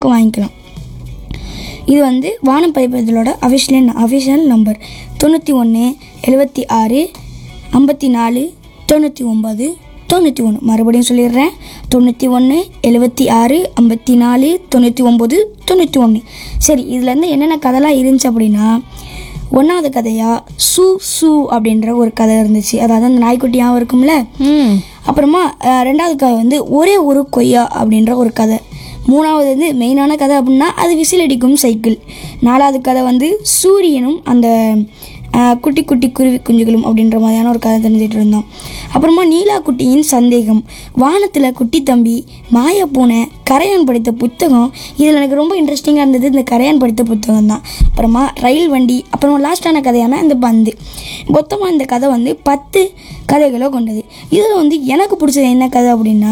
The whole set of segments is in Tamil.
புக்கு வாங்கிக்கலாம் இது வந்து வானம் பதிப்பதோட அஃபிஷியல் அஃபிஷியல் நம்பர் தொண்ணூற்றி ஒன்று எழுபத்தி ஆறு ஐம்பத்தி நாலு தொண்ணூற்றி ஒம்பது தொண்ணூற்றி ஒன்று மறுபடியும் சொல்லிடுறேன் தொண்ணூற்றி ஒன்று எழுபத்தி ஆறு ஐம்பத்தி நாலு தொண்ணூற்றி ஒம்பது தொண்ணூற்றி ஒன்று சரி இதுலேருந்து என்னென்ன கதைலாம் இருந்துச்சு அப்படின்னா ஒன்றாவது கதையாக சு சு அப்படின்ற ஒரு கதை இருந்துச்சு அதாவது அந்த நாய்க்குட்டியாகவும் இருக்கும்ல ம் அப்புறமா அஹ், ரெண்டாவது கதை வந்து ஒரே ஒரு கொய்யா அப்படின்ற ஒரு கதை மூணாவது வந்து மெயினான கதை அப்படின்னா அது விசில் அடிக்கும் சைக்கிள் நாலாவது கதை வந்து சூரியனும் அந்த அஹ், குட்டி குட்டி குருவி குஞ்சுகளும் அப்படின்ற மாதிரியான ஒரு கதை தெரிஞ்சுட்டு இருந்தோம் அப்புறமா நீலா குட்டியின் சந்தேகம் வானத்தில் குட்டி தம்பி மாயா பூனை கரையான் படித்த புத்தகம் இதில் எனக்கு ரொம்ப இன்ட்ரெஸ்டிங்காக இருந்தது இந்த கரையான் படித்த புத்தகம் தான் அப்புறமா ரயில் வண்டி அப்புறமா லாஸ்டான கதையான இந்த பந்து மொத்தமாக இந்த கதை வந்து பத்து கதைகளை கொண்டது இதில் வந்து எனக்கு பிடிச்சது என்ன கதை அப்படின்னா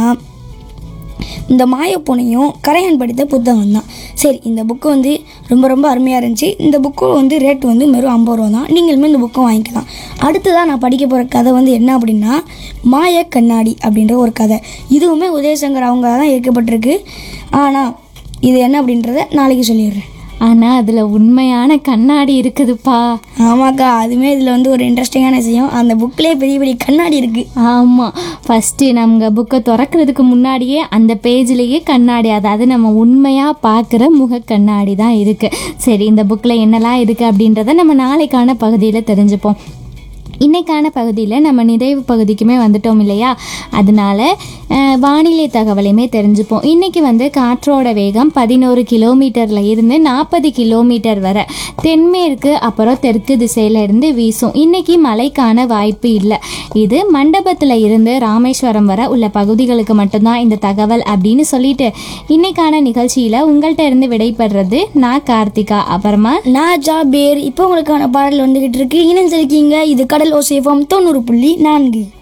இந்த மாயப்பூனையும் கரையான் படித்த புத்தகம் தான் சரி இந்த புக்கு வந்து ரொம்ப ரொம்ப அருமையாக இருந்துச்சு இந்த புக்கு வந்து ரேட் வந்து வெறும் ஐம்பது ரூபா தான் நீங்களுமே இந்த புக்கை வாங்கிக்கலாம் அடுத்ததாக நான் படிக்க போகிற கதை வந்து என்ன அப்படின்னா மாய கண்ணாடி அப்படின்ற ஒரு கதை இதுவுமே உதயசங்கர் அவங்க தான் இயக்கப்பட்டிருக்கு ஆனால் இது என்ன அப்படின்றத நாளைக்கு சொல்லிடுறேன் ஆனா அதுல உண்மையான கண்ணாடி இருக்குதுப்பா ஆமாக்கா அதுவுமே இதில் வந்து ஒரு இன்ட்ரெஸ்டிங்கான விஷயம் அந்த புக்லேயே பெரிய பெரிய கண்ணாடி இருக்குது ஆமா ஃபஸ்ட்டு நம்ம புக்கை திறக்கிறதுக்கு முன்னாடியே அந்த பேஜ்லேயே கண்ணாடி அதாவது நம்ம உண்மையாக பார்க்குற முக கண்ணாடி தான் இருக்குது சரி இந்த புக்கில் என்னெல்லாம் இருக்குது அப்படின்றத நம்ம நாளைக்கான பகுதியில் தெரிஞ்சுப்போம் இன்னைக்கான பகுதியில் நம்ம நிறைவு பகுதிக்குமே வந்துட்டோம் இல்லையா அதனால அஹ், வானிலை தகவலையுமே தெரிஞ்சுப்போம் இன்னைக்கு வந்து காற்றோட வேகம் பதினோரு கிலோமீட்டரில் இருந்து நாற்பது கிலோமீட்டர் வரை தென்மேற்கு அப்புறம் தெற்கு திசையில இருந்து வீசும் இன்னைக்கு மழைக்கான வாய்ப்பு இல்லை இது மண்டபத்தில் இருந்து ராமேஸ்வரம் வரை உள்ள பகுதிகளுக்கு மட்டும்தான் இந்த தகவல் அப்படின்னு சொல்லிட்டு இன்னைக்கான நிகழ்ச்சியில் உங்கள்கிட்ட இருந்து விடைபெறுறது நான் கார்த்திகா அப்புறமா நான் ஜாபேர் இப்போ உங்களுக்கான பாடல் வந்துகிட்டு இருக்கு இணைஞ்சிருக்கீங்க இது கடல் ஓசேஃபம் தொண்ணூறு புள்ளி நான்கு